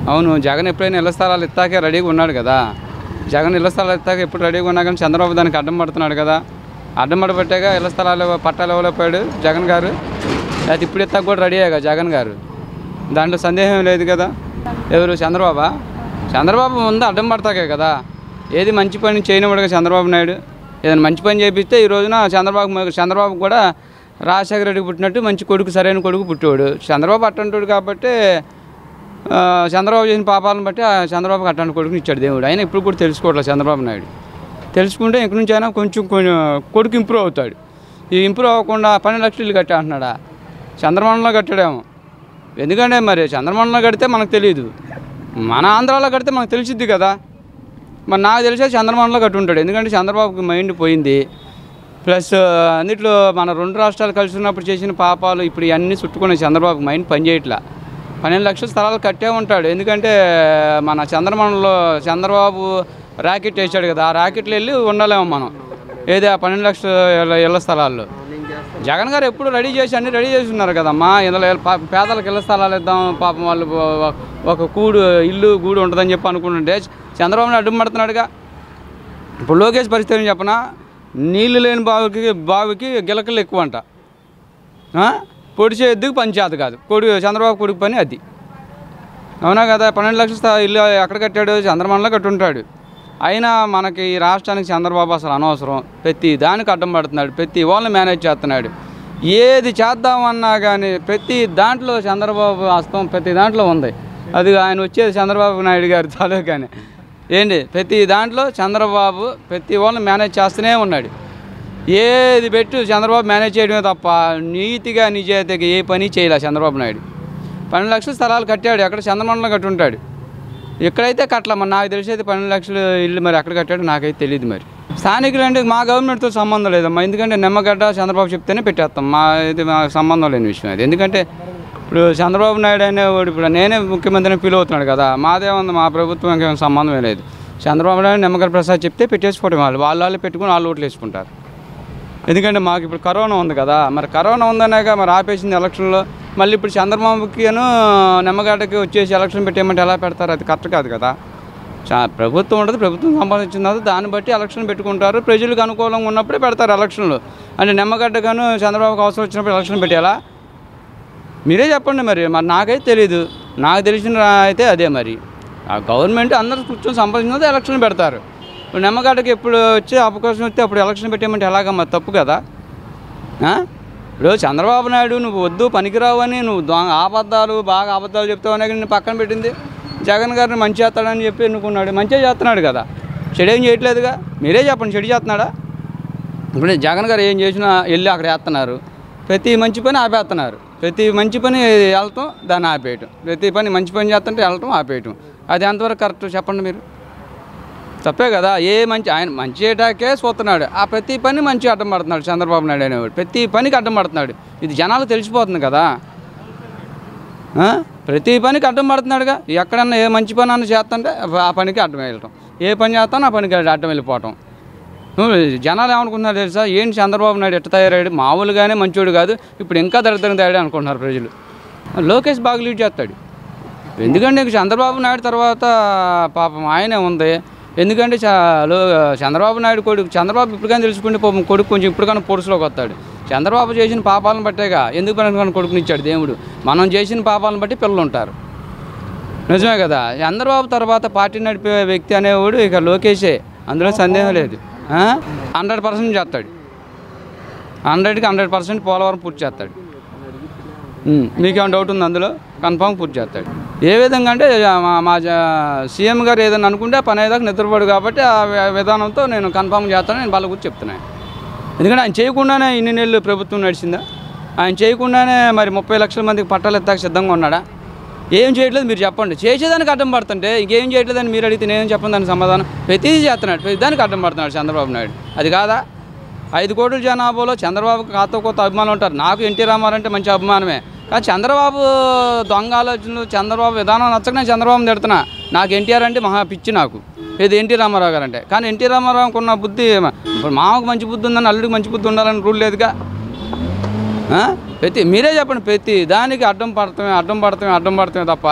అవును జగన్ ఎప్పుడైనా ఇళ్ల స్థలాలు ఇస్తాకే రెడీగా ఉన్నాడు కదా జగన్ ఇళ్ల స్థలాలు ఇస్తాక ఎప్పుడు రెడీగా ఉన్నా కానీ చంద్రబాబు దానికి అడ్డం పడుతున్నాడు కదా అడ్డం పడబట్టాగా ఇళ్ల స్థలాలు పట్టాలు ఇవ్వలేకపోయాడు జగన్ గారు లేకపోతే ఇప్పుడు ఇస్తాక కూడా రెడీ అయ్యాగా జగన్ గారు దాంట్లో సందేహం లేదు కదా ఎవరు చంద్రబాబా చంద్రబాబు ముందు అడ్డం పడతాకే కదా ఏది మంచి పని చేయనివాడుగా చంద్రబాబు నాయుడు ఏదైనా మంచి పని చేపిస్తే ఈ రోజున చంద్రబాబు చంద్రబాబు కూడా రాజశేఖర రెడ్డికి పుట్టినట్టు మంచి కొడుకు సరైన కొడుకు పుట్టాడు చంద్రబాబు అట్టంటాడు కాబట్టి ఆ, చంద్రబాబు చేసిన పాపాలను బట్టి ఆ చంద్రబాబుకి అట్లాంటి కొడుకుని ఇచ్చాడు దేవుడు ఆయన ఇప్పుడు కూడా తెలుసుకోవట్లేదు చంద్రబాబు నాయుడు తెలుసుకుంటే ఇక్కడి నుంచి అయినా కొంచెం కొంచెం కొడుకు ఇంప్రూవ్ అవుతాడు ఈ ఇంప్రూవ్ అవ్వకుండా పన్నెండు లక్షలు ఇల్లు కట్టా అంటున్నాడా చంద్రమండలంలో కట్టాడేమో ఎందుకంటే మరి చంద్రమండలంలో కడితే మనకు తెలియదు మన ఆంధ్రాలో కడితే మనకు తెలిసిద్ది కదా మరి నాకు తెలిసే చంద్రమండలంలో కట్టి ఉంటాడు ఎందుకంటే చంద్రబాబుకి మైండ్ పోయింది ప్లస్ అన్నిట్లో మన రెండు రాష్ట్రాలు కలిసి ఉన్నప్పుడు చేసిన పాపాలు ఇప్పుడు ఇవన్నీ చుట్టుకునే చంద్రబాబుకి మైండ్ పనిచేయట్లా పన్నెండు లక్షల స్థలాలు కట్టే ఉంటాడు ఎందుకంటే మన చంద్రమండలంలో చంద్రబాబు ర్యాకెట్ వేసాడు కదా ఆ ర్యాకెట్లు వెళ్ళి ఉండలేము మనం ఏది ఆ పన్నెండు లక్షల ఇళ్ళ- ఇళ్ళ స్థలాల్లో జగన్ గారు ఎప్పుడు రెడీ చేసి అన్ని రెడీ చేసి ఉన్నారు కదమ్మా ఇందులో పా- పేదలకు ఇళ్ళ స్థలాలు ఇద్దాం పాపం వాళ్ళు ఒక- ఒక కూడు ఇల్లు గూడు ఉంటుందని చెప్పి అనుకుంటుంటే చంద్రబాబు నాయుడు అడ్డం పడుతున్నాడుగా ఇప్పుడు లోకేష్ పరిస్థితి ఏం చెప్పనా నీళ్లు లేని బావికి బావికి గిలకలు ఎక్కువ అంట ఆ? పొడిచే ఎద్దుకు పని చేత కాదు కొడుకు చంద్రబాబు కొడుకు పని అది అవునా కదా పన్నెండు లక్షల స్థా- ఇల్లు ఎక్కడ కట్టాడు చంద్రమండలో కట్టుంటాడు అయినా మనకి ఈ రాష్ట్రానికి చంద్రబాబు అసలు అనవసరం ప్రతి దానికి అడ్డం పడుతున్నాడు ప్రతి వాళ్ళని మేనేజ్ చేస్తున్నాడు ఏది చేద్దామన్నా కానీ ప్రతి దాంట్లో చంద్రబాబు హస్తం ప్రతి దాంట్లో ఉంది అది ఆయన వచ్చేది చంద్రబాబు నాయుడు గారి తాలూకానే ఏంటి ప్రతి దాంట్లో చంద్రబాబు ప్రతి వాళ్ళని మేనేజ్ చేస్తూనే ఉన్నాడు ఏది పెట్టు చంద్రబాబు మేనేజ్ చేయడమే తప్ప నీతిగా నిజాయితీగా ఏ పని చేయలే చంద్రబాబు నాయుడు పన్నెండు లక్షల స్థలాలు కట్టాడు ఎక్కడ చంద్రమండలం కట్టుంటాడు ఎక్కడైతే కట్టలే మరి నాకు తెలిసి అయితే పన్నెండు లక్షలు ఇల్లు మరి ఎక్కడ కట్టాడో నాకైతే తెలియదు మరి స్థానికులు అంటే మా గవర్నమెంట్తో సంబంధం లేదమ్మా ఎందుకంటే నిమ్మగడ్డ చంద్రబాబు చెప్తేనే పెట్టేస్తాం మా ఇది మా సంబంధం లేని విషయం అది ఎందుకంటే ఇప్పుడు చంద్రబాబు నాయుడు అనేవాడు ఇప్పుడు నేనే ముఖ్యమంత్రిని ఫీల్ అవుతున్నాడు కదా మాదేముంది మా ప్రభుత్వం ఇంకేం సంబంధమే లేదు చంద్రబాబు నాయుడు నిమ్మగడ్డ ప్రసాద్ చెప్తే పెట్టేసుకోవడం వాళ్ళు వాళ్ళు వాళ్ళు పెట్టుకుని వాళ్ళు ఓట్లు వేసుకుంటారు ఎందుకంటే మాకు ఇప్పుడు కరోనా ఉంది కదా మరి కరోనా ఉందనేగా మరి ఆపేసింది ఎలక్షన్లో మళ్ళీ ఇప్పుడు చంద్రబాబుకి నిమ్మగడ్డకి వచ్చేసి ఎలక్షన్ పెట్టేయమంటే ఎలా పెడతారు అది కరెక్ట్ కాదు కదా చా- ప్రభుత్వం ఉంటుంది ప్రభుత్వం సంపాదించిన తర్వాత దాన్ని బట్టి ఎలక్షన్ పెట్టుకుంటారు ప్రజలకు అనుకూలంగా ఉన్నప్పుడే పెడతారు ఎలక్షన్లు అంటే నిమ్మగడ్డగాను చంద్రబాబుకి అవసరం వచ్చినప్పుడు ఎలక్షన్ పెట్టేలా మీరే చెప్పండి మరి మరి నాకైతే తెలీదు నాకు తెలిసిన అయితే అదే మరి ఆ గవర్నమెంట్ అందరూ కూర్చొని సంపాదించినది ఎలక్షన్ పెడతారు ఇప్పుడు నిమ్మగడ్డకి ఎప్పుడు వచ్చే అవకాశం వస్తే అప్పుడు ఎలక్షన్ పెట్టేయమంటే ఎలాగమ్మా తప్పు కదా ఆ? ఇప్పుడు చంద్రబాబు నాయుడు నువ్వు వద్దు పనికిరావు అని నువ్వు దొంగ అబద్ధాలు బాగా అబద్ధాలు చెప్తావనే కానీ నేను పక్కన పెట్టింది జగన్ గారిని మంచి చేస్తాడని చెప్పి ఎన్నుకున్నాడు మంచిగా చేస్తున్నాడు కదా చెడు ఏం చేయట్లేదుగా మీరే చెప్పండి చెడు చేస్తున్నాడా ఇప్పుడు జగన్ గారు ఏం చేసినా వెళ్ళి అక్కడ వేస్తున్నారు ప్రతి మంచి పని ఆపేస్తున్నారు ప్రతి మంచి పని వెళ్తాం దాన్ని ఆపేయటం ప్రతి పని మంచి పని చేస్తుంటే వెళ్ళటం ఆపేయటం అది ఎంతవరకు కరెక్ట్ చెప్పండి మీరు తప్పే కదా ఏ మంచి ఆయన మంచి చేయటాకే చూస్తున్నాడు ఆ ప్రతి పని మంచి అడ్డం పడుతున్నాడు చంద్రబాబు నాయుడు అనేవాడు ప్రతి పనికి అడ్డం పడుతున్నాడు ఇది జనాలు తెలిసిపోతుంది కదా ఆ? ప్రతి పనికి అడ్డం పడుతున్నాడుగా ఎక్కడన్నా ఏ మంచి పని అన్న చేస్తుంటే ఆ పనికి అడ్డం వెళ్ళటం ఏ పని చేస్తానో ఆ పనికి అడ్డం వెళ్ళిపోవటం నువ్వు జనాలు ఏమనుకుంటున్నారు తెలుసా ఏంటి చంద్రబాబు నాయుడు ఎట్ట తయారయ్యాడు మామూలుగానే మంచోడు కాదు ఇప్పుడు ఇంకా దరిద్రం తయాడు అనుకుంటున్నారు ప్రజలు లోకేష్ బాగా లీడ్ చేస్తాడు ఎందుకంటే ఇంక చంద్రబాబు నాయుడు తర్వాత పాపం ఆయనే ఉంది ఎందుకంటే చ- లో- చంద్రబాబు నాయుడు కొడుకు చంద్రబాబు ఇప్పటికైనా తెలుసుకుంటే పాపం కొడుకు కొంచెం ఇప్పటికైనా పొడుసులోకి వస్తాడు చంద్రబాబు చేసిన పాపాలను బట్టేగా ఎందుకు పనికి కొడుకునిచ్చాడు దేవుడు మనం చేసిన పాపాలను బట్టి పిల్లలు ఉంటారు నిజమే కదా చంద్రబాబు తర్వాత పార్టీ నడిపే వ్యక్తి అనేవాడు ఇక లోకేషే అందులో సందేహం లేదు హండ్రెడ్ పర్సెంట్ చేస్తాడు హండ్రెడ్కి హండ్రెడ్ పర్సెంట్ పోలవరం పూర్తి చేస్తాడు ఉమ్, మీకేమైనా డౌట్ ఉంది అందులో కన్ఫామ్ పూర్తి చేస్తాడు ఏ విధంగా అంటే మా మా జ- సీఎం గారు ఏదైనా అనుకుంటే ఆ పని అయ్యేదాకా నిద్రపడు కాబట్టి ఆ వి- విధానంతో నేను కన్ఫామ్ చేస్తాను నేను వాళ్ళ గురించి చెప్తున్నాను ఎందుకంటే ఆయన చేయకుండానే ఇన్ని నెలలు ప్రభుత్వం నడిచిందా ఆయన చేయకుండానే మరి ముప్పై లక్షల మందికి పట్టాలు ఎత్తాక సిద్ధంగా ఉన్నాడా ఏం చేయట్లేదు మీరు చెప్పండి చేసేదానికి అడ్డం పడుతుంటే ఇంకేం చేయట్లేదని మీరు అడిగితే నేను చెప్పను దానికి సమాధానం ప్రతిదీ చేస్తున్నాడు ప్రతి దానికి అడ్డం పడుతున్నాడు చంద్రబాబు నాయుడు అది కాదా ఐదు కోట్ల జనాభాలో చంద్రబాబుకి కాతో కొత్త అభిమానులు ఉంటారు నాకు ఎన్టీ రామారావు అంటే మంచి అభిమానమే కానీ చంద్రబాబు దొంగ ఆలోచనలు చంద్రబాబు విధానం నచ్చక నేను చంద్రబాబు తిడుతున్నా నాకు ఎన్టీఆర్ అంటే మహా పిచ్చి నాకు ఇది ఎన్టీ రామారావు గారు అంటే కానీ ఎన్టీ రామారావుకి ఉన్న బుద్ధి ఇప్పుడు మామకు మంచి బుద్ధి ఉందని అల్లుడికి మంచి బుద్ధి ఉండాలని రూల్ లేదుగా ఆ? ప్రతి మీరే చెప్పండి ప్రతి దానికి అడ్డం పడతామే అడ్డం పడతామే అడ్డం పడతామే తప్ప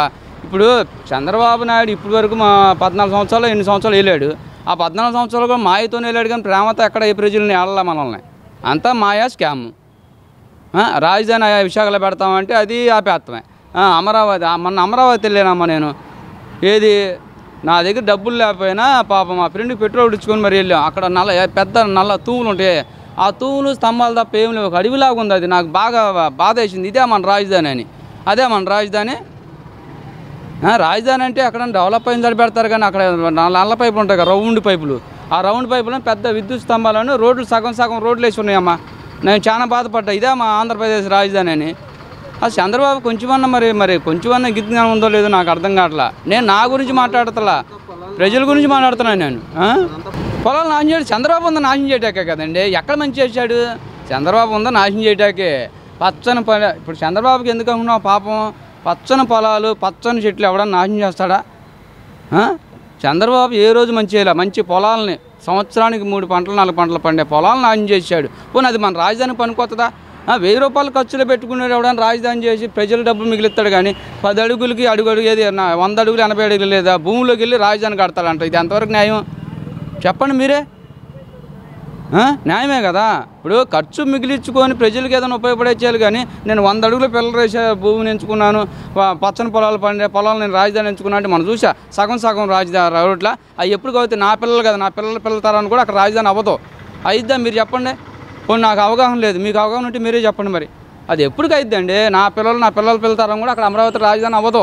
ఇప్పుడు చంద్రబాబు నాయుడు ఇప్పటి వరకు మా పద్నాలుగు సంవత్సరాలు ఎన్ని సంవత్సరాలు వెళ్ళాడు ఆ పద్నాలుగు సంవత్సరాలు కూడా మాయతోనే వెళ్ళాడు కానీ ప్రేమతో ఎక్కడ ఏ ప్రజల్ని ఏళ్ళ మనల్ని అంతా మాయా స్కామ్ ఆ, రాజధాని ఆ విశాఖలో పెడతామంటే అది ఆపేత్తమే ఆ, అమరావతి ఆ, మొన్న అమరావతి వెళ్ళానమ్మా నేను ఏది నా దగ్గర డబ్బులు లేకపోయినా పాపం మా ఫ్రెండ్కి పెట్రోల్ ఇచ్చుకొని మరి వెళ్ళాం అక్కడ నల్ల పెద్ద నల్ల తూములు ఉంటాయి ఆ తూములు స్తంభాలు తప్ప ఏం లేవు ఒక అడవిలాగా ఉంది అది నాకు బాగా బాధ వేసింది ఇదే మన రాజధాని అని అదే మన రాజధాని ఆ, రాజధాని అంటే అక్కడ డెవలప్ అయిన చోట పెడతారు కానీ అక్కడ నల్ల నల్ల పైపులు ఉంటాయి కదా రౌండ్ పైపులు ఆ రౌండ్ పైపులను పెద్ద విద్యుత్ స్తంభాలను రోడ్లు సగం సగం రోడ్లు వేసి ఉన్నాయమ్మా నేను చాలా బాధపడ్డా ఇదే మా ఆంధ్రప్రదేశ్ రాజధాని అని ఆ చంద్రబాబు కొంచెమన్నా మరి మరి కొంచెమన్నా గిజ్ఞానం ఉందో లేదో నాకు అర్థం కావట్లా నేను నా గురించి మాట్లాడతలా ప్రజల గురించి మాట్లాడుతున్నాను నేను ఆ? పొలాలు నాశనం చేయడు చంద్రబాబు ఉందా నాశనం చేయటాకే కదండి ఎక్కడ మంచి చేశాడు చంద్రబాబు ఉందా నాశనం చేయటాకే పచ్చని పొల ఇప్పుడు చంద్రబాబుకి ఎందుకు అనుకున్నావు పాపం పచ్చని పొలాలు పచ్చని చెట్లు ఎవడన్నా నాశనం చేస్తాడా ఆ? చంద్రబాబు ఏ రోజు మంచి చేయలే మంచి పొలాలని సంవత్సరానికి మూడు పంటలు నాలుగు పంటలు పండే పొలాలను నాశనం చేశాడు పోనీ అది మన రాజధాని పనికొస్తుందా ఆ, వెయ్యి రూపాయలు ఖర్చులు పెట్టుకునేది ఎవడన్నా రాజధాని చేసి ప్రజల డబ్బులు మిగిలిస్తాడు కానీ పది అడుగులకి అడుగు అడుగు ఏది నా వంద అడుగులు ఎనభై అడుగులు లేదా భూమిలోకి వెళ్ళి రాజధాని కడతాడంట ఇది ఎంతవరకు న్యాయం చెప్పండి మీరే ఆ? న్యాయమే కదా ఇప్పుడు ఖర్చు మిగిలించుకొని ప్రజలకు ఏదైనా ఉపయోగపడే చేయాలి కానీ నేను వంద అడుగుల పిల్లలు వేసే భూమిని ఎంచుకున్నాను ప- పచ్చని పొలాలు పండే పొలాలు నేను రాజధాని ఎంచుకున్నా అంటే మనం చూసా సగం సగం రాజధాని రోడ్ల అవి ఎప్పుడు కాబట్టి నా పిల్లలు కదా నా పిల్లల పిల్లల తరాన్ని కూడా అక్కడ రాజధాని అవ్వదు అయిద్దా మీరు చెప్పండి పోనీ నాకు అవగాహన లేదు మీకు అవగాహన ఉంటే మీరే చెప్పండి మరి అది ఎప్పటికి అయిద్దండి నా పిల్లలు నా పిల్లల పిల్లల తరం కూడా అక్కడ అమరావతి రాజధాని అవ్వదు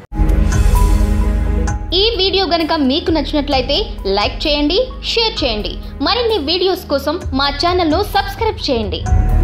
ఈ వీడియో గనుక మీకు నచ్చినట్లయితే లైక్ చేయండి షేర్ చేయండి మరిన్ని వీడియోస్ కోసం మా ఛానల్ను సబ్స్క్రైబ్ చేయండి